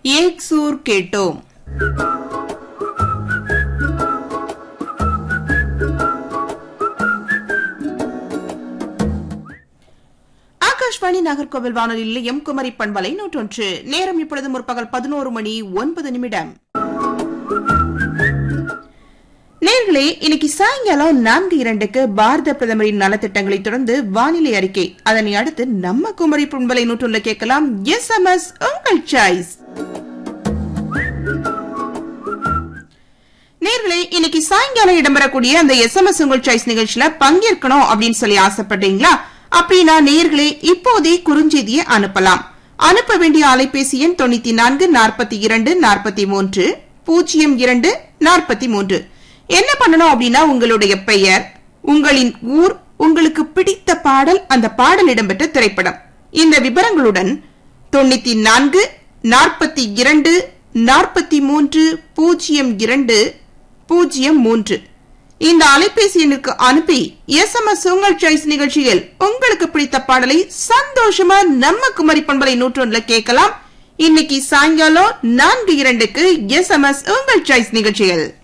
ஏக் சூர் கேட்டோம் ஆகாஷ்வாணி நாகர்கோவில் வானொலி நிலையம் குமரி பண்பலை நூற்றொன்று நேரம் இப்பொழுது முற்பகல் பதினோரு மணி ஒன்பது நிமிடம் நேர்களே இன்னைக்கு சாயங்காலம் நான்கு இரண்டுக்கு பாரத பிரதமரின் நலத்திட்டங்களை தொடர்ந்து வானிலை அறிக்கை அதனை அடுத்து நம்ம குமரி பண்பலை நூற்றுல கேட்கலாம் எஸ் எம் எஸ் உங்கள் சாய்ஸ் நேர்களே இன்னைக்கு சாயங்காலம் இடம்பெறக்கூடிய அந்த எஸ்எம்எஸ் உங்கள் சாய்ஸ் நிகழ்ச்சியில பங்கேற்கணும் அப்படின்னு சொல்லி ஆசைப்பட்டீங்களா அப்படின்னா நேர்களே இப்போதே குறுஞ்செய்தியை அனுப்பலாம் அனுப்ப வேண்டிய அலைபேசி எண் தொண்ணூத்தி நான்கு நாற்பத்தி இரண்டு நாற்பத்தி மூன்று பூஜ்ஜியம் இரண்டு நாற்பத்தி மூன்று என்ன பண்ணணும் அப்படின்னா உங்களுடைய பெயர் உங்களின் ஊர் உங்களுக்கு பிடித்த பாடல் அந்த பாடல் இடம்பெற்ற திரைப்படம் இந்த விவரங்களுடன் தொண்ணூத்தி நான்கு நாற்பத்தி இரண்டு நாற்பத்தி மூன்று பூஜ்ஜியம் இரண்டு பூஜ்ஜியம் மூன்று இந்த அலைபேசி எண்ணுக்கு அனுப்பி எஸ்எம்எஸ் உங்கள் சாய்ஸ் நிகழ்ச்சியில் உங்களுக்கு பிடித்த பாடலை சந்தோஷமா நம்ம குமரி பண்பலை நூற்றொன்றுல கேட்கலாம் இன்னைக்கு சாயங்காலம் நான்கு இரண்டுக்கு எஸ்எம்எஸ் உங்கள் சாய்ஸ் நிகழ்ச்சியில்